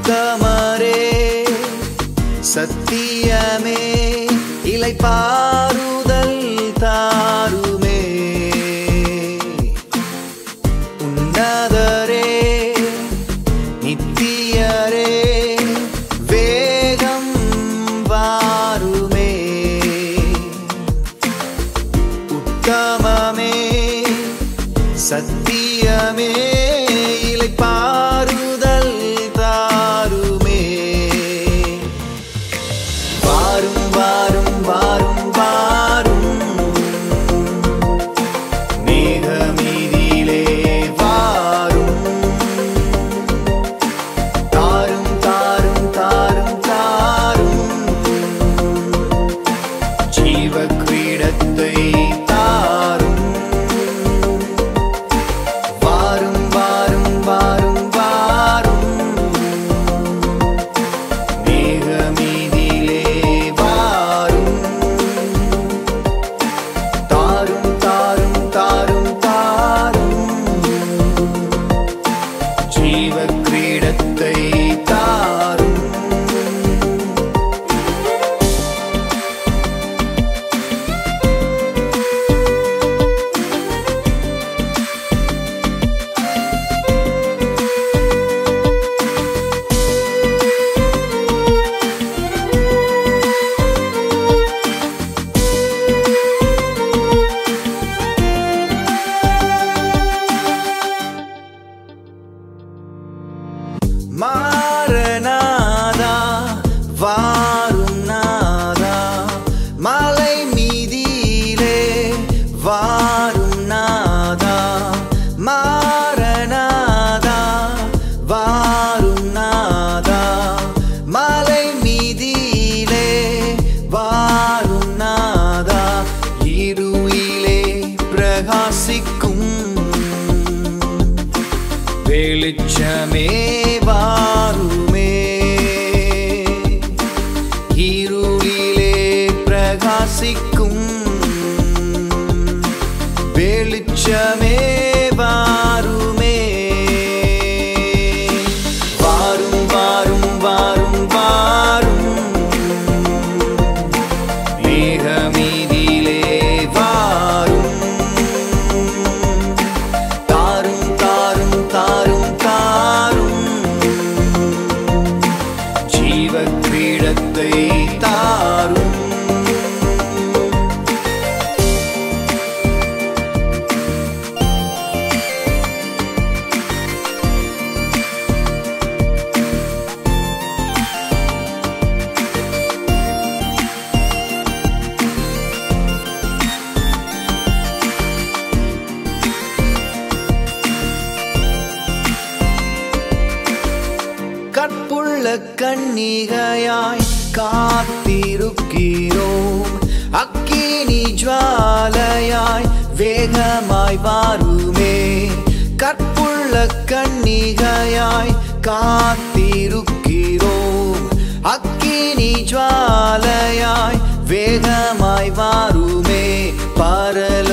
உத்தமரே சத்தியமே இலை பாருதல் தாருமே உன்னதரே நித்தியரே வேகம் வாருமே உத்தமமே சத்தியமே இலை பாருதல் தாருமே வாரும் வாரும் வாரும் வாரும் மேகமீதிலே வாரும் தாரும் தாரும் தாரும் தாரும் ஜீவ கிரீடத்தை தாரும் வாரும் வாரும் வாரும் வாரும் மேகமீதிலே வாரும் தாரும் தாரும் தாரும் தாரும் ஜீவ கிரீடத்தை தாரும் மாறனாதா வாரும் நாதா மலை மீதிலே வாரும் நாதா மாறனாதா வாரும் நாதா மலை மீதிலே வாரும் நாதா இருளிலே பிரகாசிக்கும் வெளிச்சமே வாருமே இருளிலே பிரகாசிக்கும் வெளிச்சமே வாருமே வாரும் வாரும் வாரும் வாரும் மேகமீதிலே வாரும் தாரும் தாரும் தாரும் தாரும் ஜீவ கிரீடத்தை தாரும் கற்புள்ள கன்னிகையாய் காத்திருக்கிறோம் அக்கினி ஜுவாலையாய் வேகமாய் வாருமே கற்புள்ள கன்னிகையாய் காத்திருக்கிறோம் அக்கினி ஜுவாலையாய் வேகமாய் வாருமே பரல